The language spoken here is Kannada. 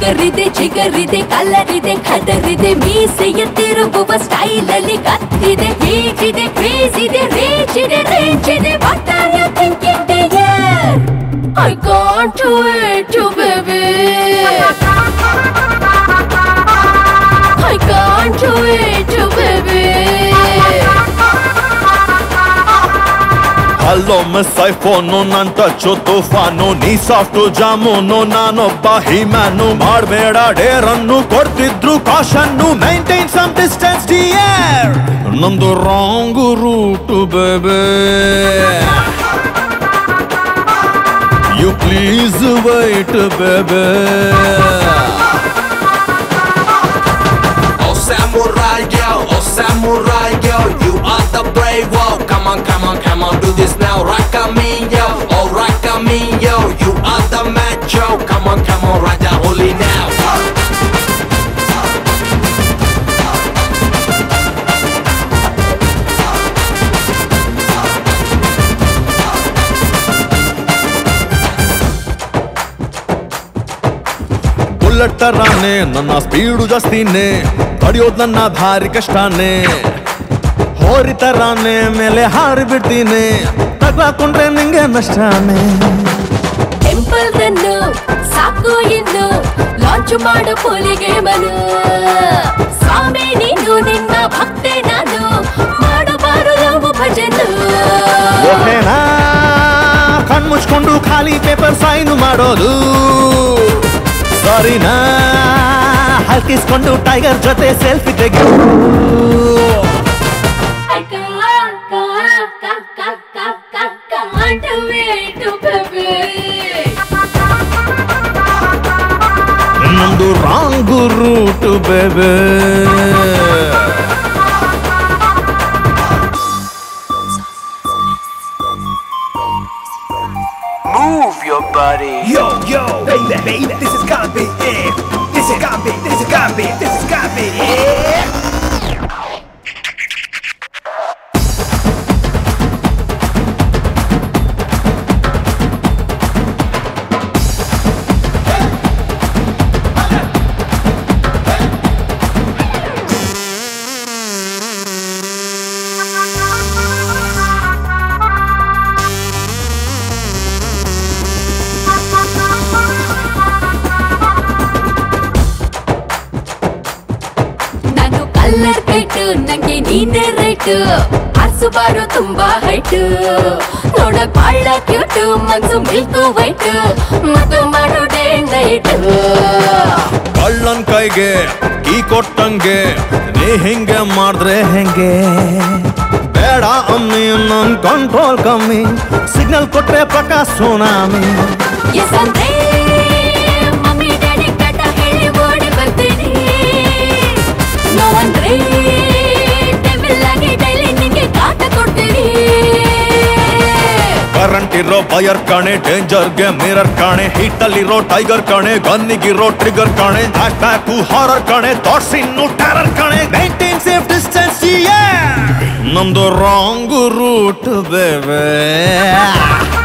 ಫಿಗರ್ ಇದೆ ಜಿಗರ್ ಇದೆ ಕಲರ್ ಇದೆ ಖಡರ್ ಇದೆ ಮೀಸೆಯ ತಿರುಗುವ ಸ್ಟೈಲ್ ಅಲ್ಲಿ ಕತ್ತಿದೆ ಹೀಗಿದೆ ಕ್ರೇಜ್ ಇದೆ ರೇಂಜ್ ಇದೆ ರೇಂಜ್ ಇದೆ what are you thinking dear I can't wait to baby I can't wait to baby. Hello miss iPhone ನನ್ ಟಚ್ಚು ತುಫಾನು ನೀ ಸಾಫ್ಟು ಜಾಮೂನು ನಾನೊಬ್ಬ ಹಿಮ್ಯಾನು ಮಾಡಬೇಡ ಡೇರನ್ನು ಕೊಡ್ತಿದ್ರು caution maintain some distance dear ನಮ್ದು wrong route babe you please wait babe Oh samurai girl, oh samurai girl, you are the brave one. Come on, come on, come on, do this now. Rock me, yo, oh rock me, yo, you are the macho. Come on, come on, Raja Holy now. Bullet ತರಾನೆ ನನ್ನ ಸ್ಪೀಡು ಜಾಸ್ತಿನೇ ತಡಿಯೋದ್ ನನ್ನ ಭಾರಿ ಕಷ್ಟನೇ ಹೋರಿ ತರಾನೆ ಮೇಲೆ ಹಾರಿ ಬಿಡ್ತೀನಿ ತಗ್ಲಾಕೊಂಡ್ರೆ ನಿಂಗೆ ನಷ್ಟನೇ ಟೆಂಪಲ್ ರನ್ನು ಸಾಕು ಇನ್ನು ಲಾಂಚ್ ಮಾಡೋ ಪೋಲಿಗೆ ಮನು ಸ್ವಾಮಿ ನೀನು ನಿನ್ನ ಭಕ್ತೆ ನಾನು ಮಾಡಬಾರು ನಾವು ಭಜನು ಓಕೆನಾ ಕಣ್ ಮುಚ್ಕೊಂಡು ಖಾಲಿ ಪೇಪರ್ ಸೈನ್ ಮಾಡೋದು ಸರಿನಾ ಹಲ್ಕಿಸ್ಕೊಂಡು ಟೈಗರ್ ಜೊತೆ ಸೆಲ್ಫಿ ತೆಗೆಯೋದು I can't, can't, can't, can't, can't, can't, can't wait to baby. ನಮ್ದು wrong route babe Move your body. Yo, yo, baby, baby, this is gonna be it. This is gonna be, this is gonna be, this is gonna be it. ನಾನು ಕಲ್ಲರ್ ಕೈಟ್ ನಂಗೆ ನೀನೇ ರೈಟ್ ಹಸು ಬಾರು ತುಂಬಾ ಹೈಟ್ ನೋಡಕ್ ಬಹಳ ಕ್ಯೂಟ್ ಮನ್ಸು ಮಿಲ್ಕು ವೈಟ್ ಮದು ಮಾಡೋ ಡೇ ನೈಟ್ ಕಳ್ಳನ್ ಕೈಗೆ ಕೀ ಕೊಟ್ಟಂಗೆ ನೀ ಹಿಂಗೆ ಮಾಡಿದ್ರೆ ಹೆಂಗೆ ಬೇಡ ಅಮ್ಮಿ ನನ್ ಕಂಟ್ರೋಲ್ ಕಮ್ಮಿ ಸಿಗ್ನಲ್ ಕೊಟ್ರೆ ಪ್ರಕಾಶ್ ಸುನಾಮಿ ಎಸ್ ಅಂದ್ರೆ ಮಮ್ಮಿ ಡ್ಯಾಡಿ ಕಟ ಹೇಳಿ ಓಡಿ ಬರ್ತೀನಿ ನೋ ಅಂದ್ರೆ ಡೆವಿಲ್ ಆಗಿ ಡೈಲಿ ನಿಂಗೆ ಕಾಟ ಕೊಡ್ತೀನಿ ಕರೆಂಟ್ ಇರೋ ಬಯರ್ ಕಾಣೆ ಡೇಂಜರ್ಗೆ ಮಿರರ್ ಕಾಣೆ ಹೀಟ್ ಅಲ್ಲಿರೋ ಟೈಗರ್ ಕಾಣೆ ಗನ್ನಿಗಿರೋ ಟ್ರಿಗರ್ ಕಾಣೆ ಹ್ಯಾಶ್ ಬ್ಯಾಕು ಹಾರರ್ ಕಾಣೆ ಥಾಟ್ಸ್ ಇನ್ನು ಟೆರರ್ ಕಾಣೆ ನೈನ್ಟೀನ್ ಸೇಫ್ ಡಿಸ್ಟೆನ್ಸ್ ನಮ್ದು ರಾಂಗ್ ರೂಟ್ ಬೇಬೆ